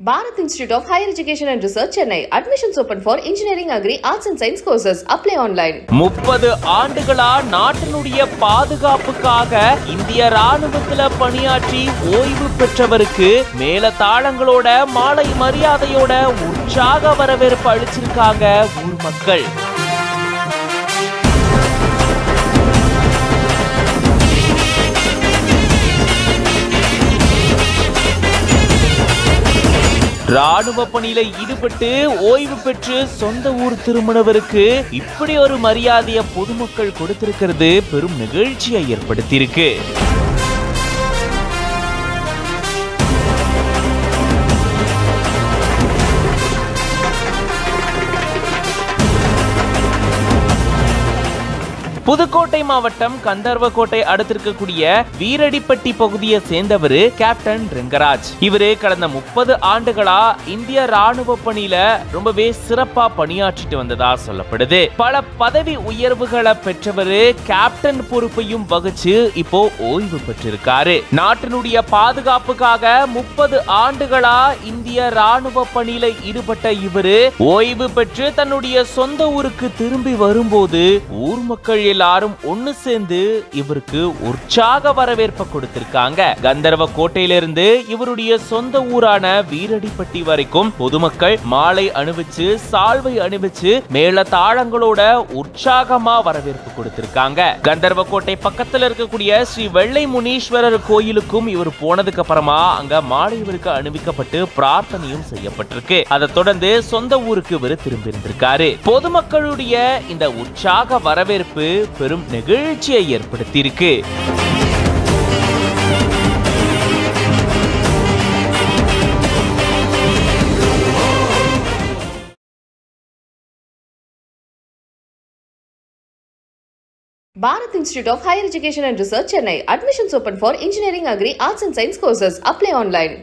Bharat Institute of Higher Education and Research, Chennai. Admissions open for Engineering, Agri, Arts and Science courses. Apply online. முப்பது ஆண்டுகளா நாட்டினுடைய பாதுகாப்புக்காக இந்திய ராணுவத்துல பணியாற்றி ஓய்வு பெற்றவருக்கு மேல தாளங்களோட மாலை மரியாதையோட உற்சாக வரவேற்பு அளிச்சிருக்காங்க ஊர் மக்கள் ராணுவ பணியில ஈடுபட்டு ஓய்வு பெற்று சொந்த ஊர் திரும்பினவருக்கு இப்படி ஒரு மரியாதையை பொதுமக்கள் கொடுத்திருக்கிறது பெரும் நிகழ்ச்சியை ஏற்படுத்தியிருக்கு புதுக்கோட்டை மாவட்டம் கந்தர்வக்கோட்டை அடுத்திருக்கக்கூடிய வீரடிப்பட்டி பகுதியை சேர்ந்தவர் கேப்டன் ரெங்கராஜ் இவரு கடந்த முப்பது ஆண்டுகளா இந்திய ராணுவ பணியில ரொம்பவே சிறப்பா பணியாற்றிட்டு வந்ததா சொல்லப்படுது பல பதவி உயர்வுகளை பெற்றவர் கேப்டன் பொறுப்பையும் வகிச்சு இப்போ ஓய்வு பெற்றிருக்காரு நாட்டினுடைய பாதுகாப்புக்காக முப்பது ஆண்டுகளா இந்திய ராணுவ பணியில ஈடுபட்ட இவரு ஓய்வு பெற்று தன்னுடைய சொந்த ஊருக்கு திரும்பி வரும்போது ஊர் மக்கள் எல்லாரும் ஒண்ணு சேர்ந்து இவருக்கு உற்சாக வரவேற்பை கொடுத்திருக்காங்க கந்தர்வ கோட்டையிலிருந்து இவருடைய சொந்த ஊரான வீரடிப்பட்டி வரைக்கும் பொதுமக்கள் மாலை அணிவிச்சு சால்வை அணிவிச்சு மேல தாளங்களோட உற்சாகமா வரவேற்பு கொடுத்திருக்காங்க கந்தர்வ கோட்டை பக்கத்துல இருக்கக்கூடிய ஸ்ரீ வெள்ளை முனீஸ்வரர் கோயிலுக்கும் இவர் போனதுக்கு அப்புறமா அங்க மாலை இவருக்கு அணிவிக்கப்பட்டு பிரார்த்தனையும் செய்யப்பட்டிருக்கு அதை தொடர்ந்து சொந்த ஊருக்கு இவர் திரும்பி இருந்திருக்காரு பொதுமக்களுடைய இந்த உற்சாக வரவேற்பு பெரும் நெகிழ்ச்சியை ஏற்படுத்தியிருக்கு Bharat Institute of Higher Education and Research, Chennai. Admissions open for Engineering, Agri, Arts and Science courses. Apply online.